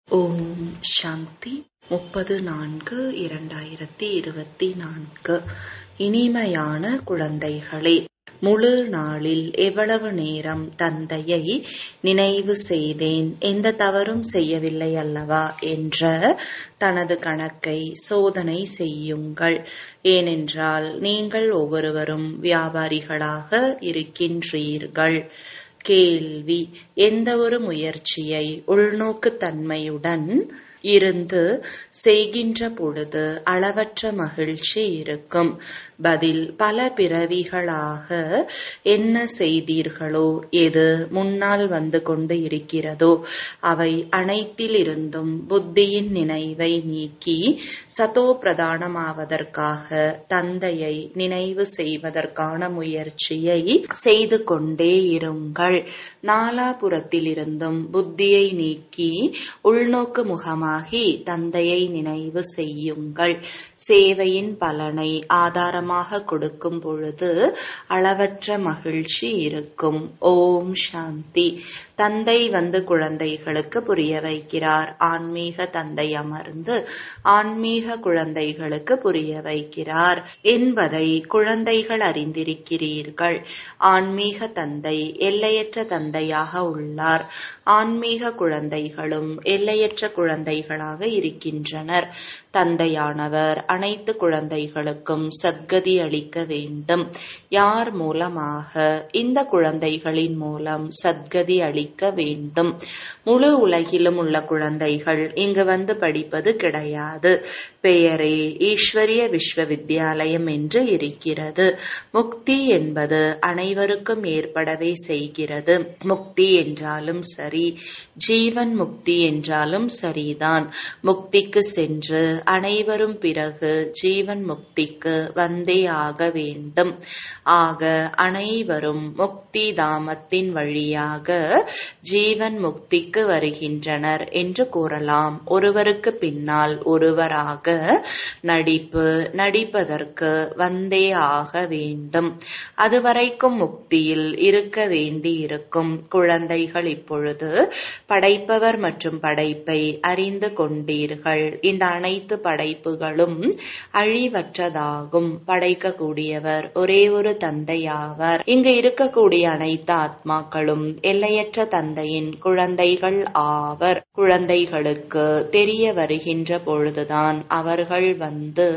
ஓம் சாந்தி முப்பது நான்கு இரண்டாயிரத்தி இருபத்தி நான்கு இனிமையான குழந்தைகளே முழு நாளில் எவ்வளவு நேரம் தந்தையை நினைவு செய்தேன் எந்த தவறும் செய்யவில்லை அல்லவா என்ற தனது கணக்கை சோதனை செய்யுங்கள் ஏனென்றால் நீங்கள் ஒவ்வொருவரும் வியாபாரிகளாக இருக்கின்றீர்கள் கேள்வி எந்த ஒரு முயற்சியை உள்நோக்கு தன்மையுடன் இருந்து செய்கின்ற பொழுது அளவற்ற மகிழ்ச்சி இருக்கும் பதில் பல பிறவிகளாக என்ன செய்தீர்களோ எது முன்னால் வந்து கொண்டு இருக்கிறதோ அவை அனைத்திலிருந்தும் புத்தியின் நினைவை நீக்கி சதோ பிரதானமாவதற்காக தந்தையை நினைவு செய்வதற்கான முயற்சியை செய்து கொண்டே இருங்கள் நாலாபுரத்திலிருந்தும் புத்தியை நீக்கி உள்நோக்கு முகமாகி தந்தையை நினைவு செய்யுங்கள் சேவையின் பலனை ஆதாரமாக கொடுக்கும் பொழுது அளவற்ற மகிழ்ச்சி இருக்கும் ஓம் சாந்தி தந்தை வந்து குழந்தைகளுக்கு புரிய வைக்கிறார் ஆன்மீக தந்தை அமர்ந்து ஆன்மீக குழந்தைகளுக்கு புரிய வைக்கிறார் என்பதை குழந்தைகள் அறிந்திருக்கிறீர்கள் ஆன்மீக தந்தை எல்லையற்ற தந்தையாக உள்ளார் ஆன்மீக குழந்தைகளும் எல்லையற்ற குழந்தைகளாக இருக்கின்றனர் தந்தையானவர் அனைத்து குழந்தைகளுக்கும் சத்கதி அளிக்க வேண்டும் யார் மூலமாக இந்த குழந்தைகளின் மூலம் சத்கதி அளிக்க வேண்டும் முழு உலகிலும் உள்ள குழந்தைகள் இங்கு வந்து படிப்பது கிடையாது பெயரே ஈஸ்வரிய விஸ்வவித்யாலயம் என்று இருக்கிறது முக்தி என்பது அனைவருக்கும் ஏற்படவே செய்கிறது முக்தி என்றாலும் சரி ஜீவன் முக்தி என்றாலும் சரிதான் முக்திக்கு சென்று அனைவரும் பிறகு ஜீவன் முக்திக்கு வந்தே ஆக வேண்டும் ஆக அனைவரும் முக்தி தாமத்தின் வழியாக ஜீவன் முக்திக்கு வருகின்றனர் என்று கூறலாம் ஒருவருக்கு பின்னால் ஒருவராக நடிப்பு நடிப்பதற்கு வந்தே ஆக வேண்டும் அதுவரைக்கும் முக்தியில் இருக்க வேண்டி இருக்கும் குழந்தைகள் இப்பொழுது படைப்பவர் மற்றும் படைப்பை அறிந்து கொண்டீர்கள் இந்த அனைத்து படைப்புகளும் அழிவற்றதாகும் படைக்கக்கூடியவர் ஒரே ஒரு தந்தையாவர் இங்கு இருக்கக்கூடிய அனைத்து ஆத்மாக்களும் எல்லையற்ற தந்தையின் குழந்தைகள் ஆவர் குழந்தைகளுக்கு தெரிய வருகின்ற பொழுதுதான் அவர்கள் வந்து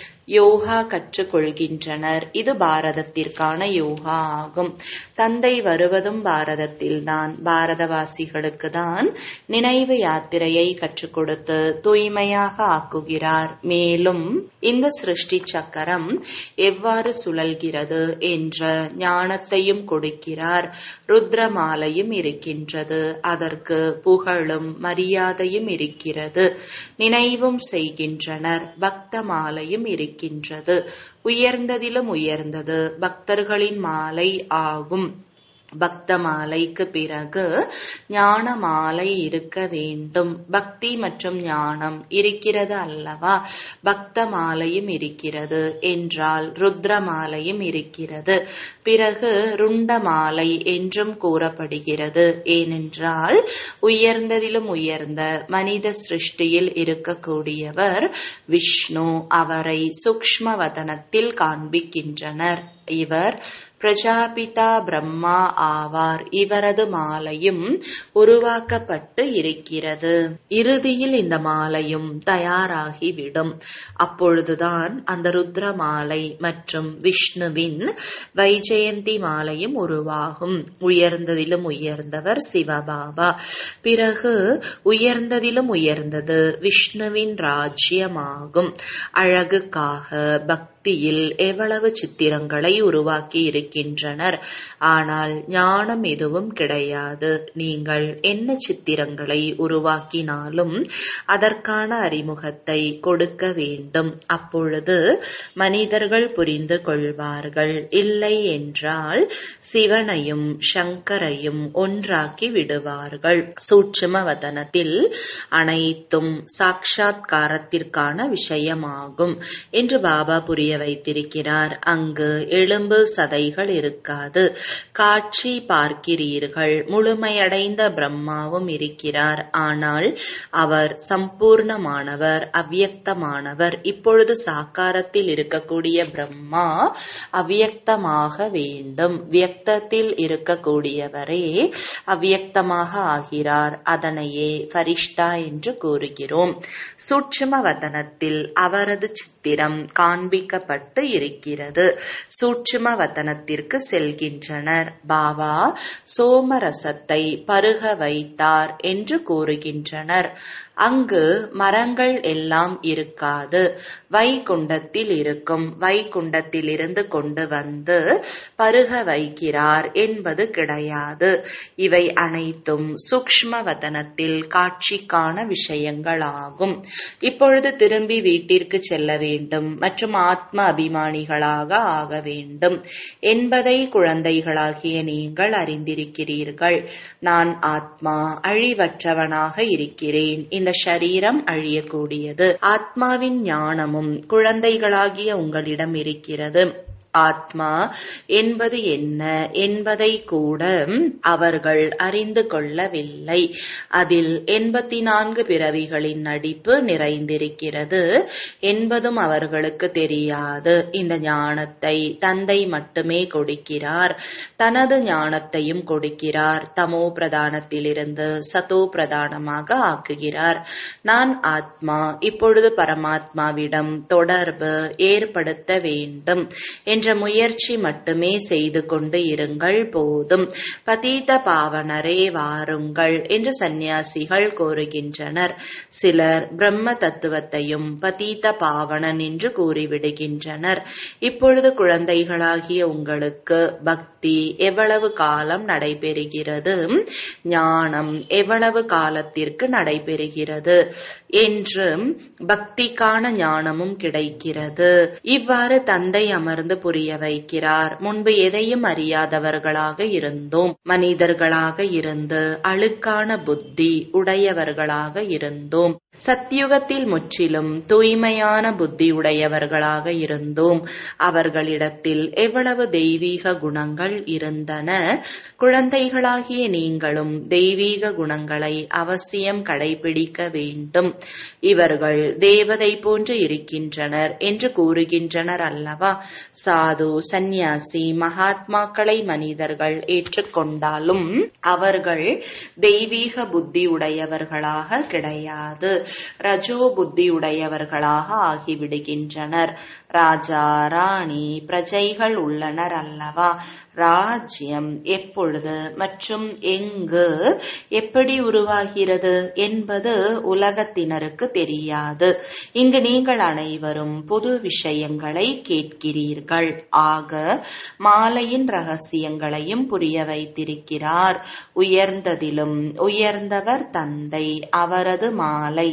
யோகா கற்றுக்கொள்கின்றனர் இது பாரதத்திற்கான யோகா ஆகும் தந்தை வருவதும் பாரதத்தில்தான் பாரதவாசிகளுக்கு தான் நினைவு யாத்திரையை கற்றுக் கொடுத்து தூய்மையாக ஆக்குகிறார் மேலும் இந்த சிருஷ்டி சக்கரம் எவ்வாறு சுழல்கிறது என்ற ஞானத்தையும் கொடுக்கிறார் ருத்ரமாலையும் இருக்கின்றது அதற்கு புகழும் மரியாதையும் இருக்கிறது நினைவும் செய்கின்றனர் பக்த மாலையும் இருக்கிறது இருக்கின்றது உயர்ந்ததிலும் உயர்ந்தது பக்தர்களின் மாலை ஆகும் பக்த மாலைக்கு பிறகு ஞான மாலை இருக்க வேண்டும் பக்தி மற்றும் ஞானம் இருக்கிறது அல்லவா பக்த மாலையும் இருக்கிறது என்றால் ருத்ர மாலையும் இருக்கிறது பிறகு ருண்ட மாலை என்றும் கூறப்படுகிறது ஏனென்றால் உயர்ந்ததிலும் உயர்ந்த மனித சிருஷ்டியில் இருக்கக்கூடியவர் விஷ்ணு அவரை சூக்ம வதனத்தில் காண்பிக்கின்றனர் இவர் பிரஜாபிதா பிரம்மா ஆவார் இவரது மாலையும் உருவாக்கப்பட்டு இருக்கிறது இறுதியில் இந்த மாலையும் தயாராகிவிடும் அப்பொழுதுதான் அந்த ருத்ர மாலை மற்றும் விஷ்ணுவின் வைஜெயந்தி மாலையும் உருவாகும் உயர்ந்ததிலும் உயர்ந்தவர் சிவபாபா பிறகு உயர்ந்ததிலும் உயர்ந்தது விஷ்ணுவின் ராஜ்யமாகும் அழகுக்காக பக்தி பக்தியில் எவ்வளவு சித்திரங்களை உருவாக்கி இருக்கின்றனர் ஆனால் ஞானம் எதுவும் கிடையாது நீங்கள் என்ன சித்திரங்களை உருவாக்கினாலும் அதற்கான அறிமுகத்தை கொடுக்க வேண்டும் அப்பொழுது மனிதர்கள் புரிந்து கொள்வார்கள் இல்லை என்றால் சிவனையும் சங்கரையும் ஒன்றாக்கி விடுவார்கள் சூட்சும வதனத்தில் அனைத்தும் சாட்சாத்காரத்திற்கான விஷயமாகும் என்று பாபா புரிய புரிய வைத்திருக்கிறார் அங்கு எலும்பு சதைகள் இருக்காது காட்சி பார்க்கிறீர்கள் முழுமையடைந்த பிரம்மாவும் இருக்கிறார் ஆனால் அவர் சம்பூர்ணமானவர் அவ்வியக்தமானவர் இப்பொழுது சாக்காரத்தில் இருக்கக்கூடிய பிரம்மா அவ்வியக்தமாக வேண்டும் வியக்தத்தில் இருக்கக்கூடியவரே அவ்வியக்தமாக ஆகிறார் அதனையே ஃபரிஷ்டா என்று கூறுகிறோம் சூட்சும வதனத்தில் அவரது சித்திரம் காண்பிக்கப்பட்டு இருக்கிறது சூட்சும வதனத்திற்கு செல்கின்றனர் பாபா சோமரசத்தை பருக வைத்தார் என்று கூறுகின்றனர் அங்கு மரங்கள் எல்லாம் இருக்காது வைகுண்டத்தில் இருக்கும் வைகுண்டத்திலிருந்து கொண்டு வந்து பருக வைக்கிறார் என்பது கிடையாது இவை அனைத்தும் சூக்ஷ்ம வதனத்தில் காட்சிக்கான விஷயங்களாகும் இப்பொழுது திரும்பி வீட்டிற்கு செல்ல வேண்டும் மற்றும் ஆத்ம அபிமானிகளாக ஆக வேண்டும் என்பதை குழந்தைகளாகிய நீங்கள் அறிந்திருக்கிறீர்கள் நான் ஆத்மா அழிவற்றவனாக இருக்கிறேன் இந்த சரீரம் அழியக்கூடியது ஆத்மாவின் ஞானமும் குழந்தைகளாகிய உங்களிடம் இருக்கிறது ஆத்மா என்பது என்ன என்பதை கூட அவர்கள் அறிந்து கொள்ளவில்லை அதில் எண்பத்தி நான்கு பிறவிகளின் நடிப்பு நிறைந்திருக்கிறது என்பதும் அவர்களுக்கு தெரியாது இந்த ஞானத்தை தந்தை மட்டுமே கொடுக்கிறார் தனது ஞானத்தையும் கொடுக்கிறார் தமோ பிரதானத்திலிருந்து சதோ பிரதானமாக ஆக்குகிறார் நான் ஆத்மா இப்பொழுது பரமாத்மாவிடம் தொடர்பு ஏற்படுத்த வேண்டும் என்ற முயற்சி மட்டுமே செய்து கொண்டு இருங்கள் போதும் பதீத பாவனரே வாருங்கள் என்று சந்நியாசிகள் கோருகின்றனர் சிலர் பிரம்ம தத்துவத்தையும் பதீத பாவனன் என்று கூறிவிடுகின்றனர் இப்பொழுது குழந்தைகளாகிய உங்களுக்கு பக்தி எவ்வளவு காலம் நடைபெறுகிறது ஞானம் எவ்வளவு காலத்திற்கு நடைபெறுகிறது என்று பக்திக்கான ஞானமும் கிடைக்கிறது இவ்வாறு தந்தை அமர்ந்து புரிய வைக்கிறார் முன்பு எதையும் அறியாதவர்களாக இருந்தோம் மனிதர்களாக இருந்து அழுக்கான புத்தி உடையவர்களாக இருந்தோம் சத்தியுகத்தில் முற்றிலும் தூய்மையான புத்தி உடையவர்களாக இருந்தோம் அவர்களிடத்தில் எவ்வளவு தெய்வீக குணங்கள் இருந்தன குழந்தைகளாகிய நீங்களும் தெய்வீக குணங்களை அவசியம் கடைபிடிக்க வேண்டும் இவர்கள் தேவதை போன்று இருக்கின்றனர் என்று கூறுகின்றனர் அல்லவா சாது சந்நியாசி மகாத்மாக்களை மனிதர்கள் ஏற்றுக்கொண்டாலும் அவர்கள் தெய்வீக புத்தி உடையவர்களாக கிடையாது ரஜோ புத்தி உடையவர்களாக ஆகிவிடுகின்றனர் ராஜா ராணி பிரஜைகள் உள்ளனர் அல்லவா ராஜ்யம் எப்பொழுது மற்றும் எங்கு எப்படி உருவாகிறது என்பது உலகத்தினருக்கு தெரியாது இங்கு நீங்கள் அனைவரும் புது விஷயங்களை கேட்கிறீர்கள் ஆக மாலையின் ரகசியங்களையும் புரிய வைத்திருக்கிறார் உயர்ந்ததிலும் உயர்ந்தவர் தந்தை அவரது மாலை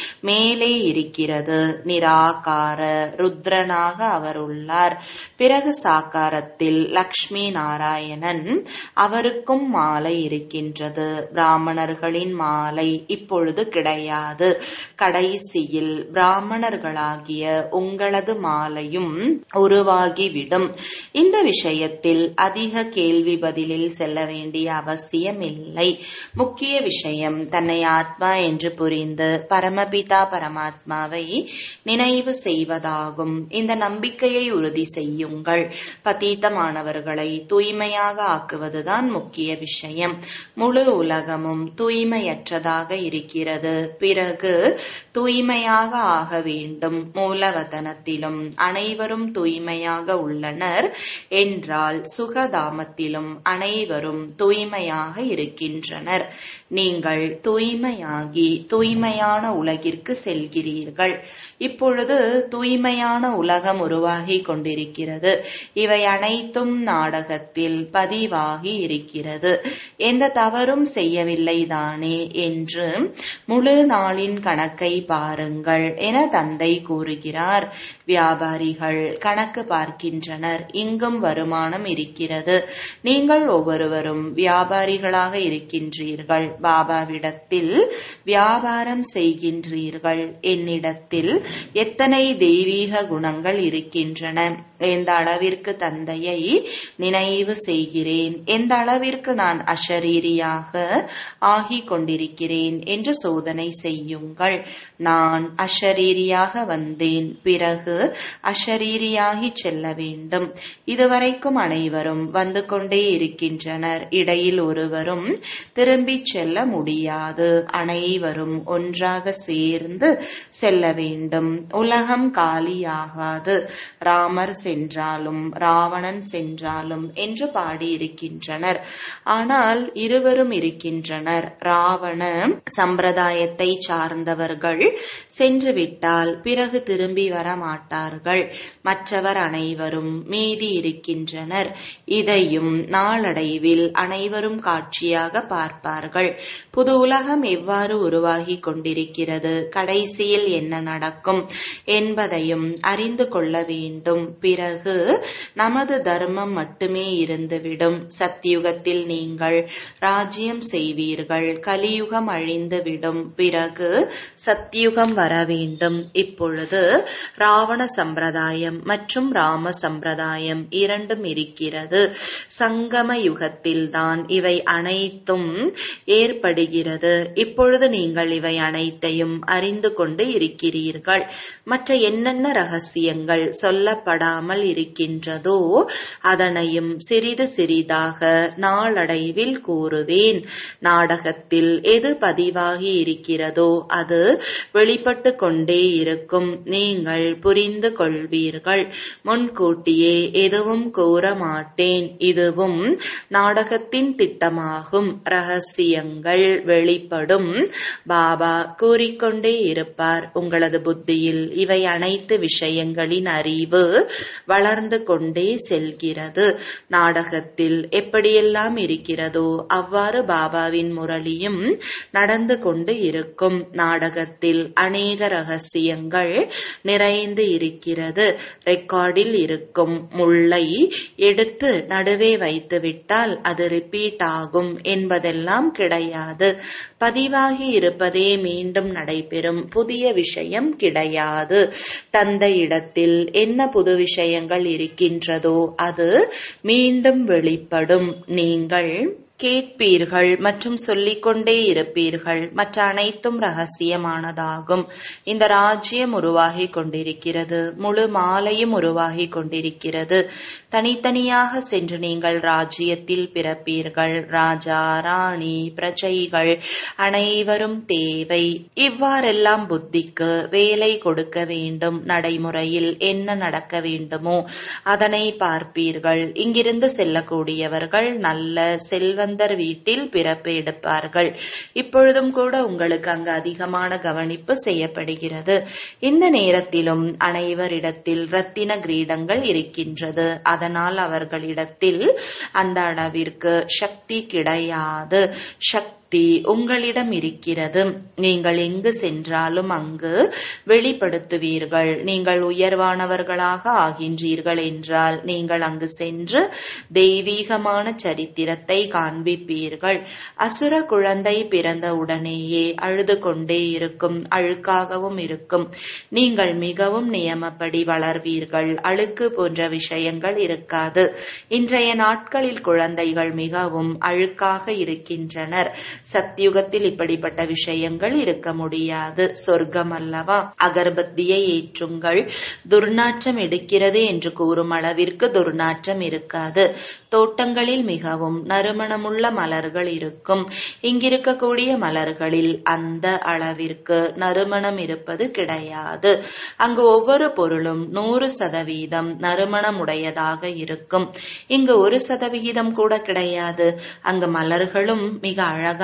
மேலே இருக்கிறது நிராகார ருத்ரனாக அவர் உள்ளார் பிறகு சாக்காரத்தில் லக்ஷ்மி நாராயணன் அவருக்கும் மாலை இருக்கின்றது பிராமணர்களின் மாலை இப்பொழுது கிடையாது கடைசியில் பிராமணர்களாகிய உங்களது மாலையும் உருவாகிவிடும் இந்த விஷயத்தில் அதிக கேள்வி பதிலில் செல்ல வேண்டிய அவசியம் இல்லை முக்கிய விஷயம் தன்னை ஆத்மா என்று புரிந்து பரமபிதா பரமாத்மாவை நினைவு செய்வதாகும் இந்த நம்பிக்கையை உறுதி செய்யுங்கள் பதீத்தமானவர்களை தூய்மையாக ஆக்குவதுதான் முக்கிய விஷயம் முழு உலகமும் தூய்மையற்றதாக இருக்கிறது பிறகு தூய்மையாக ஆக வேண்டும் மூலவதனத்திலும் அனைவரும் தூய்மையாக உள்ளனர் என்றால் சுகதாமத்திலும் அனைவரும் தூய்மையாக இருக்கின்றனர் நீங்கள் தூய்மையாகி தூய்மையான உலகிற்கு செல்கிறீர்கள் இப்பொழுது தூய்மையான உலகம் உருவாகி கொண்டிருக்கிறது இவை அனைத்தும் நாடகத்தில் பதிவாகி இருக்கிறது எந்த தவறும் செய்யவில்லை தானே என்று முழு நாளின் கணக்கை பாருங்கள் என தந்தை கூறுகிறார் வியாபாரிகள் கணக்கு பார்க்கின்றனர் இங்கும் வருமானம் இருக்கிறது நீங்கள் ஒவ்வொருவரும் வியாபாரிகளாக இருக்கின்றீர்கள் பாபாவிடத்தில் வியாபாரம் செய்கின்றீர்கள் என்னிடத்தில் எத்தனை தெய்வீக குணங்கள் இருக்கின்றன எந்த அளவிற்கு தந்தையை நினைவு செய்கிறேன் எந்த அளவிற்கு நான் அஷரீரியாக ஆகிக் கொண்டிருக்கிறேன் என்று சோதனை செய்யுங்கள் நான் அஷரீரியாக வந்தேன் பிறகு அஷரீரியாகி செல்ல வேண்டும் இதுவரைக்கும் அனைவரும் வந்து கொண்டே இருக்கின்றனர் இடையில் ஒருவரும் திரும்பிச் செல்ல முடியாது அனைவரும் ஒன்றாக சேர்ந்து செல்ல வேண்டும் உலகம் காலியாகாது ராமர் சென்றாலும் ராவணன் சென்றாலும் என்று பாடியிருக்கின்றனர் ஆனால் இருவரும் இருக்கின்றனர் ராவண சம்பிரதாயத்தை சார்ந்தவர்கள் சென்று விட்டால் பிறகு திரும்பி வர மாட்டார்கள் மற்றவர் அனைவரும் மீதி இருக்கின்றனர் இதையும் நாளடைவில் அனைவரும் காட்சியாக பார்ப்பார்கள் புது உலகம் எவ்வாறு உருவாகி கொண்டிருக்கிறது கடைசியில் என்ன நடக்கும் என்பதையும் அறிந்து கொள்ள வேண்டும் பிறகு நமது தர்மம் மட்டுமே இருந்துவிடும் சத்தியுகத்தில் நீங்கள் ராஜ்யம் செய்வீர்கள் கலியுகம் அழிந்துவிடும் பிறகு சத்தியுகம் வர வேண்டும் இப்பொழுது ராவண சம்பிரதாயம் மற்றும் ராம சம்பிரதாயம் இரண்டும் இருக்கிறது சங்கம யுகத்தில்தான் இவை அனைத்தும் ஏற்படுகிறது இப்பொழுது நீங்கள் இவை அனைத்தையும் அறிந்து கொண்டு இருக்கிறீர்கள் மற்ற என்னென்ன ரகசியங்கள் சொல்லப்படாமல் இருக்கின்றதோ அதனையும் சிறிது சிறிதாக நாளடைவில் கூறுவேன் நாடகத்தில் எது பதிவாகி இருக்கிறதோ அது வெளிப்பட்டு கொண்டே இருக்கும் நீங்கள் புரிந்து கொள்வீர்கள் முன்கூட்டியே எதுவும் கூற மாட்டேன் இதுவும் நாடகத்தின் திட்டமாகும் ரகசியங்கள் வெளிப்படும் பாபா கூறிக்கொண்டே இருப்பார் உங்களது புத்தியில் இவை அனைத்து விஷயங்களின் அறிவு வளர்ந்து கொண்டே செல்கிறது நாடகத்தில் எப்படியெல்லாம் இருக்கிறதோ அவ்வாறு பாபாவின் முரளியும் நடந்து கொண்டு இருக்கும் நாடகத்தில் அநேக ரகசியங்கள் நிறைந்து இருக்கிறது ரெக்கார்டில் இருக்கும் முள்ளை எடுத்து நடுவே வைத்துவிட்டால் அது ரிப்பீட் ஆகும் என்பதெல்லாம் கிடையாது பதிவாகி இருப்பதே மீண்டும் நடைபெறும் புதிய விஷயம் கிடையாது தந்தையிடத்தில் என்ன புது விஷயங்கள் இருக்கின்றதோ அது மீண்டும் வெளிப்படும் நீங்கள் கேட்பீர்கள் மற்றும் சொல்லிக்கொண்டே இருப்பீர்கள் மற்ற அனைத்தும் ரகசியமானதாகும் இந்த ராஜ்யம் உருவாகி கொண்டிருக்கிறது முழு மாலையும் உருவாகி கொண்டிருக்கிறது தனித்தனியாக சென்று நீங்கள் ராஜ்யத்தில் பிறப்பீர்கள் ராஜா ராணி பிரஜைகள் அனைவரும் தேவை இவ்வாறெல்லாம் புத்திக்கு வேலை கொடுக்க வேண்டும் நடைமுறையில் என்ன நடக்க வேண்டுமோ அதனை பார்ப்பீர்கள் இங்கிருந்து செல்லக்கூடியவர்கள் நல்ல செல்வ செல்வந்தர் வீட்டில் பிறப்பு எடுப்பார்கள் இப்பொழுதும் கூட உங்களுக்கு அங்கு அதிகமான கவனிப்பு செய்யப்படுகிறது இந்த நேரத்திலும் அனைவரிடத்தில் ரத்தின கிரீடங்கள் இருக்கின்றது அதனால் அவர்களிடத்தில் அந்த அளவிற்கு சக்தி கிடையாது சக்தி உங்களிடம் இருக்கிறது நீங்கள் எங்கு சென்றாலும் அங்கு வெளிப்படுத்துவீர்கள் நீங்கள் உயர்வானவர்களாக ஆகின்றீர்கள் என்றால் நீங்கள் அங்கு சென்று தெய்வீகமான சரித்திரத்தை காண்பிப்பீர்கள் அசுர குழந்தை பிறந்த உடனேயே அழுது கொண்டே இருக்கும் அழுக்காகவும் இருக்கும் நீங்கள் மிகவும் நியமப்படி வளர்வீர்கள் அழுக்கு போன்ற விஷயங்கள் இருக்காது இன்றைய நாட்களில் குழந்தைகள் மிகவும் அழுக்காக இருக்கின்றனர் சத்தியுகத்தில் இப்படிப்பட்ட விஷயங்கள் இருக்க முடியாது சொர்க்கம் அல்லவா அகர்பத்தியை ஏற்றுங்கள் துர்நாற்றம் எடுக்கிறது என்று கூறும் அளவிற்கு துர்நாற்றம் இருக்காது தோட்டங்களில் மிகவும் நறுமணமுள்ள மலர்கள் இருக்கும் இங்கிருக்கக்கூடிய மலர்களில் அந்த அளவிற்கு நறுமணம் இருப்பது கிடையாது அங்கு ஒவ்வொரு பொருளும் நூறு சதவீதம் நறுமணமுடையதாக இருக்கும் இங்கு ஒரு சதவிகிதம் கூட கிடையாது அங்கு மலர்களும் மிக அழகான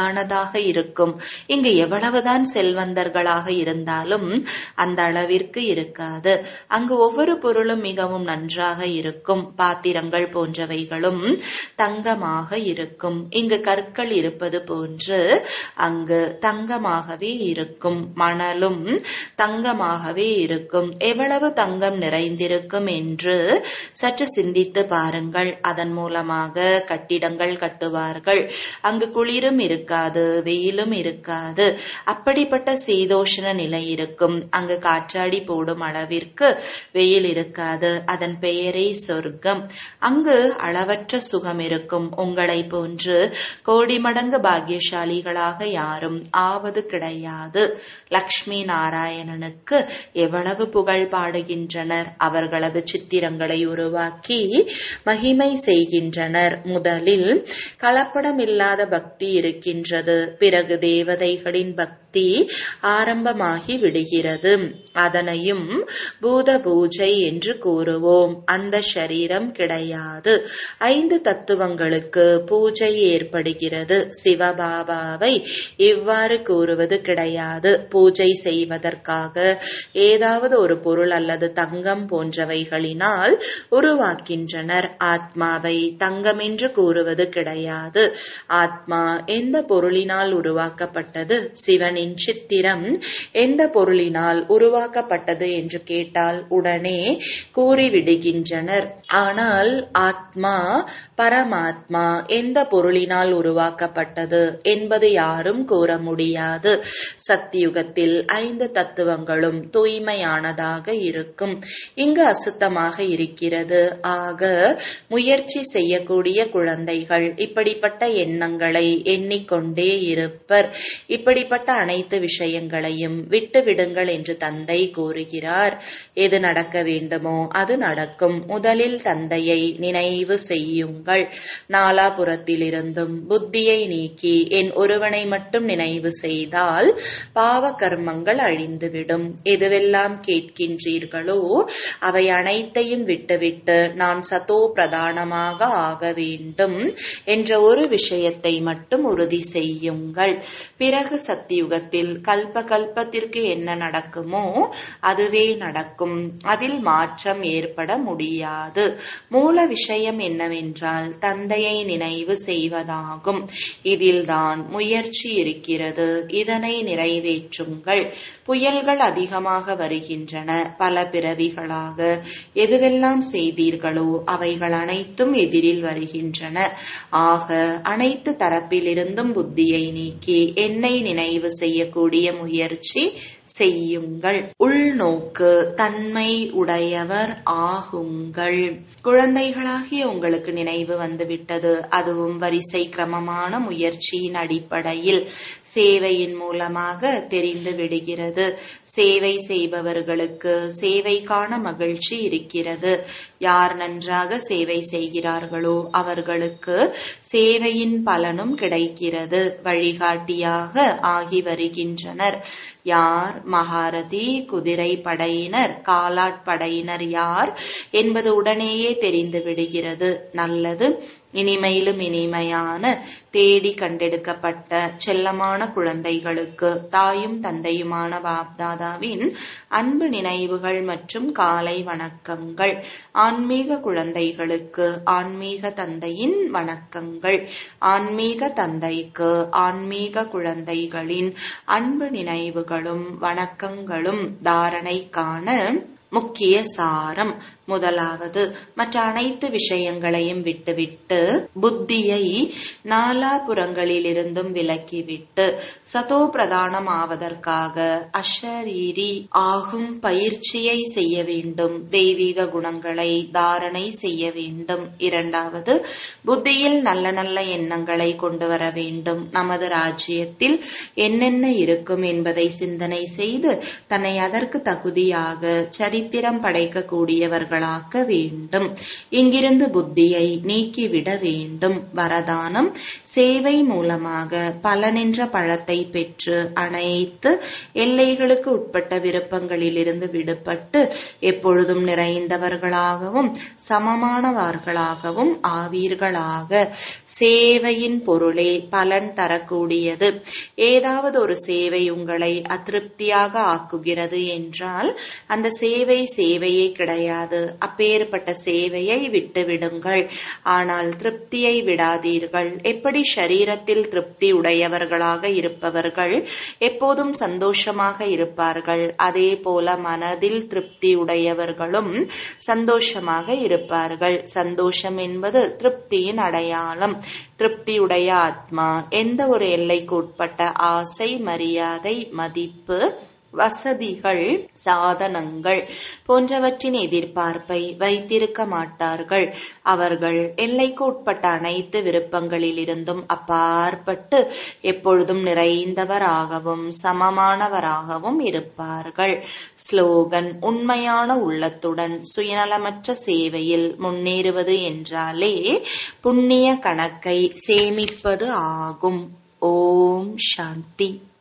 எளிதானதாக இருக்கும் இங்கு எவ்வளவுதான் செல்வந்தர்களாக இருந்தாலும் அந்த அளவிற்கு இருக்காது அங்கு ஒவ்வொரு பொருளும் மிகவும் நன்றாக இருக்கும் பாத்திரங்கள் போன்றவைகளும் தங்கமாக இருக்கும் இங்கு கற்கள் இருப்பது போன்று அங்கு தங்கமாகவே இருக்கும் மணலும் தங்கமாகவே இருக்கும் எவ்வளவு தங்கம் நிறைந்திருக்கும் என்று சற்று சிந்தித்து பாருங்கள் அதன் மூலமாக கட்டிடங்கள் கட்டுவார்கள் அங்கு குளிரும் இருக்காது வெயிலும் இருக்காது அப்படிப்பட்ட சீதோஷண நிலை இருக்கும் அங்கு காற்றாடி போடும் அளவிற்கு வெயில் இருக்காது அதன் பெயரே சொர்க்கம் அங்கு அளவற்ற சுகம் இருக்கும் உங்களை போன்று கோடி மடங்கு பாக்கியசாலிகளாக யாரும் ஆவது கிடையாது லக்ஷ்மி நாராயணனுக்கு எவ்வளவு புகழ் பாடுகின்றனர் அவர்களது சித்திரங்களை உருவாக்கி மகிமை செய்கின்றனர் முதலில் கலப்படமில்லாத பக்தி இருக்கின்றது பிறகு தேவதைகளின் பக்தி ஆரம்பமாகி விடுகிறது அதனையும் பூத பூஜை என்று கூறுவோம் அந்த சரீரம் கிடையாது ஐந்து தத்துவங்களுக்கு பூஜை ஏற்படுகிறது சிவபாபாவை இவ்வாறு கூறுவது கிடையாது பூஜை செய்வதற்காக ஏதாவது ஒரு பொருள் அல்லது தங்கம் போன்றவைகளினால் உருவாக்கின்றனர் ஆத்மாவை தங்கம் என்று கூறுவது கிடையாது ஆத்மா எந்த பொருளினால் உருவாக்கப்பட்டது சிவனின் சித்திரம் எந்த பொருளினால் உருவாக்கப்பட்டது என்று கேட்டால் உடனே கூறிவிடுகின்றனர் ஆனால் ஆத்மா பரமாத்மா எந்த பொருளினால் உருவாக்கப்பட்டது என்பது யாரும் கூற முடியாது சத்தியுகத்தில் ஐந்து தத்துவங்களும் தூய்மையானதாக இருக்கும் இங்கு அசுத்தமாக இருக்கிறது ஆக முயற்சி செய்யக்கூடிய குழந்தைகள் இப்படிப்பட்ட எண்ணங்களை எண்ணிக்கொண்டே இருப்பர் இப்படிப்பட்ட அனைத்து விஷயங்களையும் விட்டு விடுங்கள் என்று தந்தை கூறுகிறார் எது நடக்க வேண்டுமோ அது நடக்கும் முதலில் தந்தையை நினைவு செய்யுங்கள் நாலாபுரத்திலிருந்தும் புத்தியை நீக்கி என் ஒருவனை மட்டும் நினைவு செய்தால் பாவ கர்மங்கள் அழிந்துவிடும் எதுவெல்லாம் கேட்கின்றீர்களோ அவை அனைத்தையும் விட்டுவிட்டு நான் சதோ பிரதானமாக ஆக வேண்டும் என்ற ஒரு விஷயத்தை மட்டும் உறுதி செய்யுங்கள் பிறகு சத்தியுகத்தில் கல்ப கல்பத்திற்கு என்ன நடக்குமோ அதுவே நடக்கும் அதில் மாற்றம் ஏற்பட முடியாது மூல விஷயம் என்னவென்றால் தந்தையை நினைவு செய்வதாகும் இதில்தான் முயற்சி இருக்கிறது இதனை நிறைவேற்றுங்கள் புயல்கள் அதிகமாக வருகின்றன பல பிறவிகளாக எதுவெல்லாம் செய்தீர்களோ அவைகள் அனைத்தும் எதிரில் வருகின்றன ஆக அனைத்து தரப்பிலிருந்தும் புத்தியை நீக்கி என்னை நினைவு செய்யக்கூடிய முயற்சி செய்யுங்கள் உள்நோக்கு தன்மை உடையவர் ஆகுங்கள் குழந்தைகளாகிய உங்களுக்கு நினைவு வந்துவிட்டது அதுவும் வரிசை கிரமமான முயற்சியின் அடிப்படையில் சேவையின் மூலமாக தெரிந்து விடுகிறது சேவை செய்பவர்களுக்கு சேவைக்கான மகிழ்ச்சி இருக்கிறது யார் நன்றாக சேவை செய்கிறார்களோ அவர்களுக்கு சேவையின் பலனும் கிடைக்கிறது வழிகாட்டியாக ஆகி வருகின்றனர் யார் மகாரதி குதிரை படையினர் காலாட்படையினர் யார் என்பது உடனேயே தெரிந்து விடுகிறது நல்லது இனிமையிலும் இனிமையான தேடி கண்டெடுக்கப்பட்ட செல்லமான குழந்தைகளுக்கு தாயும் தந்தையுமான பாப்தாதாவின் அன்பு நினைவுகள் மற்றும் காலை வணக்கங்கள் ஆன்மீக குழந்தைகளுக்கு ஆன்மீக தந்தையின் வணக்கங்கள் ஆன்மீக தந்தைக்கு ஆன்மீக குழந்தைகளின் அன்பு நினைவுகளும் வணக்கங்களும் தாரணைக்கான முக்கிய சாரம் முதலாவது மற்ற அனைத்து விஷயங்களையும் விட்டுவிட்டு புத்தியை நாலாபுறங்களிலிருந்தும் விலக்கிவிட்டு சதோ பிரதானம் ஆவதற்காக அஷரீரி ஆகும் பயிற்சியை செய்ய வேண்டும் தெய்வீக குணங்களை தாரணை செய்ய வேண்டும் இரண்டாவது புத்தியில் நல்ல நல்ல எண்ணங்களை கொண்டு வர வேண்டும் நமது ராஜ்யத்தில் என்னென்ன இருக்கும் என்பதை சிந்தனை செய்து தன்னை அதற்கு தகுதியாக சரித்திரம் படைக்கக்கூடியவர்கள் உள்ளவர்களாக்க வேண்டும் இங்கிருந்து புத்தியை நீக்கிவிட வேண்டும் வரதானம் சேவை மூலமாக பலனென்ற பழத்தை பெற்று அனைத்து எல்லைகளுக்கு உட்பட்ட விருப்பங்களிலிருந்து விடுபட்டு எப்பொழுதும் நிறைந்தவர்களாகவும் சமமானவர்களாகவும் ஆவீர்களாக சேவையின் பொருளே பலன் தரக்கூடியது ஏதாவது ஒரு சேவை உங்களை அதிருப்தியாக ஆக்குகிறது என்றால் அந்த சேவை சேவையே கிடையாது அப்பேற்பட்ட சேவையை விட்டு விடுங்கள் ஆனால் திருப்தியை விடாதீர்கள் எப்படி சரீரத்தில் திருப்தி உடையவர்களாக இருப்பவர்கள் எப்போதும் சந்தோஷமாக இருப்பார்கள் அதே போல மனதில் திருப்தி உடையவர்களும் சந்தோஷமாக இருப்பார்கள் சந்தோஷம் என்பது திருப்தியின் அடையாளம் திருப்தியுடைய ஆத்மா எந்த ஒரு எல்லைக்கு உட்பட்ட ஆசை மரியாதை மதிப்பு வசதிகள் சாதனங்கள் போன்றவற்றின் எதிர்பார்ப்பை வைத்திருக்க மாட்டார்கள் அவர்கள் எல்லைக்கு உட்பட்ட அனைத்து விருப்பங்களிலிருந்தும் அப்பாற்பட்டு எப்பொழுதும் நிறைந்தவராகவும் சமமானவராகவும் இருப்பார்கள் ஸ்லோகன் உண்மையான உள்ளத்துடன் சுயநலமற்ற சேவையில் முன்னேறுவது என்றாலே புண்ணிய கணக்கை சேமிப்பது ஆகும் ஓம் சாந்தி